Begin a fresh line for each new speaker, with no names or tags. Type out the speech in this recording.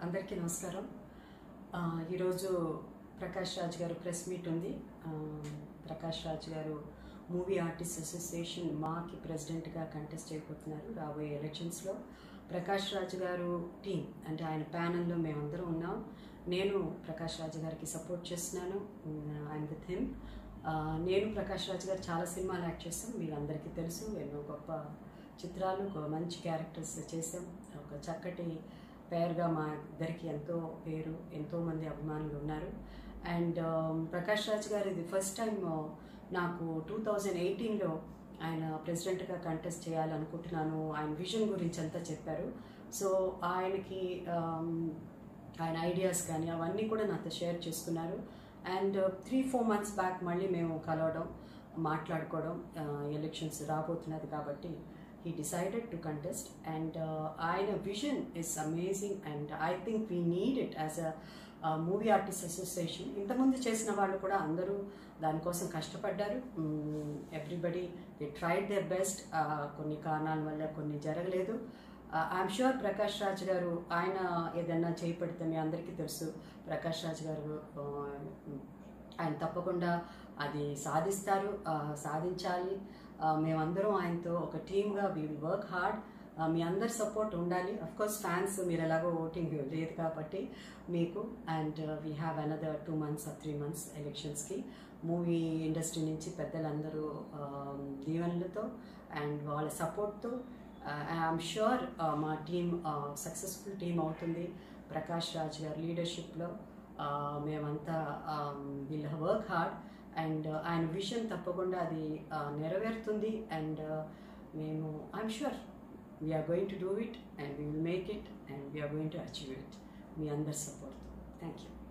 అందరికీ నమస్కారం ఆ, ఈరోజు ప్రకాష్ రాజ్ గారు ప్రెస్ మీట్ ఉంది ఆ, ప్రకాష్ రాజ్ గారు మూవీ ఆర్టిస్ట్ అసోసియేషన్ మాకి ప్రెసిడెంట్గా కంటెస్ట్ అయిపోతున్నారు రాబోయే ఎలక్షన్స్లో ప్రకాష్ రాజ్ గారు టీం అంటే ఆయన ప్యానల్లో మేమందరం ఉన్నాం నేను ప్రకాష్ రాజ్ గారికి సపోర్ట్ చేస్తున్నాను ఐఎమ్ విత్ హిమ్ నేను ప్రకాష్ రాజ్ గారు చాలా సినిమాలు యాక్ట్ చేస్తాం మీకు అందరికీ తెలుసు ఎన్నో గొప్ప చిత్రాలు ఒక మంచి క్యారెక్టర్స్ చేసాం ఒక చక్కటి పేరుగా మా ఇద్దరికి ఎంతో పేరు ఎంతో మంది అభిమానులు ఉన్నారు అండ్ ప్రకాష్ రాజ్ గారు ఇది ఫస్ట్ టైం నాకు టూ థౌజండ్ ఎయిటీన్లో ఆయన ప్రెసిడెంట్గా కంటెస్ట్ చేయాలనుకుంటున్నాను ఆయన విజన్ గురించి అంతా చెప్పారు సో ఆయనకి um, ఆయన ఐడియాస్ కానీ అవన్నీ కూడా నాతో షేర్ చేసుకున్నారు and three four months back మళ్ళీ మేము కలవడం మాట్లాడుకోవడం ఎలక్షన్స్ రాబోతున్నది కాబట్టి he decided to contest and ఆయన vision is amazing and I think we need it as a movie artist association ఇంతకుముందు చేసిన వాళ్ళు కూడా అందరూ దానికోసం కష్టపడ్డారు everybody they tried their best కొన్ని కారణాల వల్ల కొన్ని జరగలేదు ఐఎమ్ షూర్ ప్రకాష్ రాజ్ గారు ఆయన ఏదన్నా చేపడితే మీ అందరికీ తెలుసు ప్రకాష్ రాజ్ గారు ఆ, ఆయన తప్పకుండా అది సాధిస్తారు ఆ, సాధించాలి ఆ, మేమందరం ఆయనతో ఒక టీమ్గా వీ విల్ వర్క్ హార్డ్ మీ అందరి సపోర్ట్ ఉండాలి అఫ్ కోర్స్ ఫ్యాన్స్ మీరు ఎలాగో ఓటింగ్ లేదు కాబట్టి మీకు and we have another two months or three months ఎలక్షన్స్కి మూవీ ఇండస్ట్రీ నుంచి పెద్దలందరూ ఆ, దీవెనలతో అండ్ వాళ్ళ సపోర్ట్తో ఐఎమ్ షూర్ మా టీం సక్సెస్ఫుల్ టీం అవుతుంది ప్రకాష్ రాజ్ గారి లీడర్షిప్లో మేమంతా విల్ వర్క్ హార్డ్ అండ్ ఆయన విషయం తప్పకుండా అది uh, నెరవేరుతుంది అండ్ మేము I'm sure we're going to do it and we will make it and we're going to achieve it మీ అందరి సపోర్ట్ థ్యాంక్ యూ